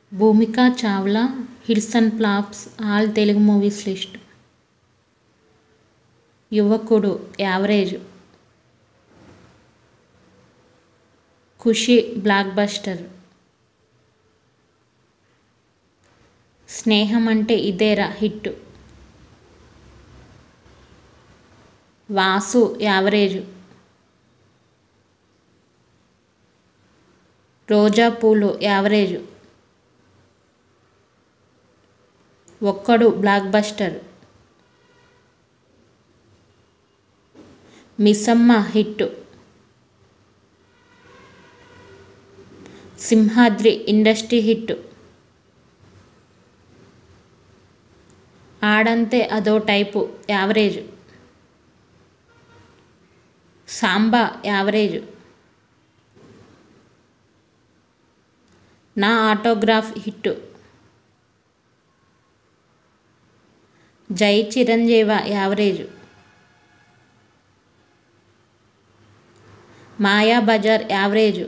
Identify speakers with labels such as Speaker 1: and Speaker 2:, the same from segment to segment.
Speaker 1: Bhumika Chawla hits and flops all Telugu movies list Yuvakudu average Kushi blockbuster Sneham Ante ఇదేరా hit Vasu average రోజా Poolu average Okkadu blockbuster Missamma hit Simhadri industry hit Aadanthe Ado type average Samba average Naa autograph hit Jai Chiranjeeva average Maya Bazaar average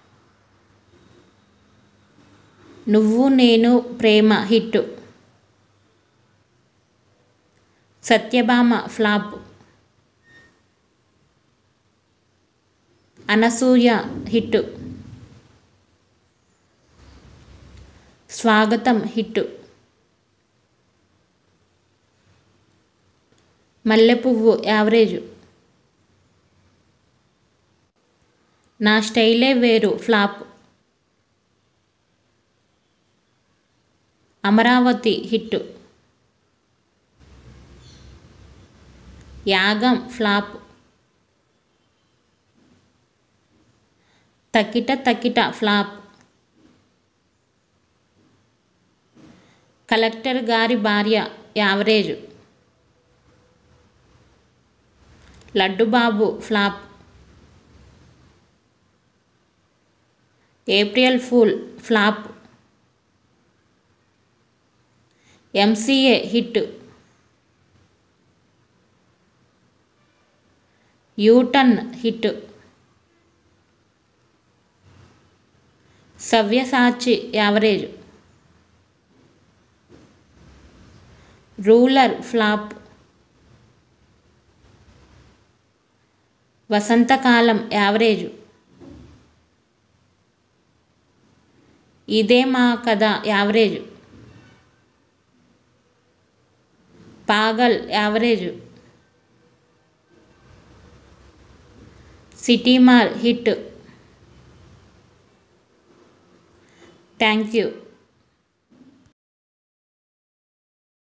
Speaker 1: Nuvvu Nenu Prema hit Satyabhama flop Anasuya hit Swagatam hit Mallepuvvu average Naa స్టైలే Veru flop Amaravathi hit Yagam flop Takita Takita flop collector Gari Bharya average Laddubabu flop April Fool flop MCA hit U turn hit Savyasachi average ruler flop Vasanthakalam average ఇదే మా కథ average Paagal average Seetimaarr hit thank you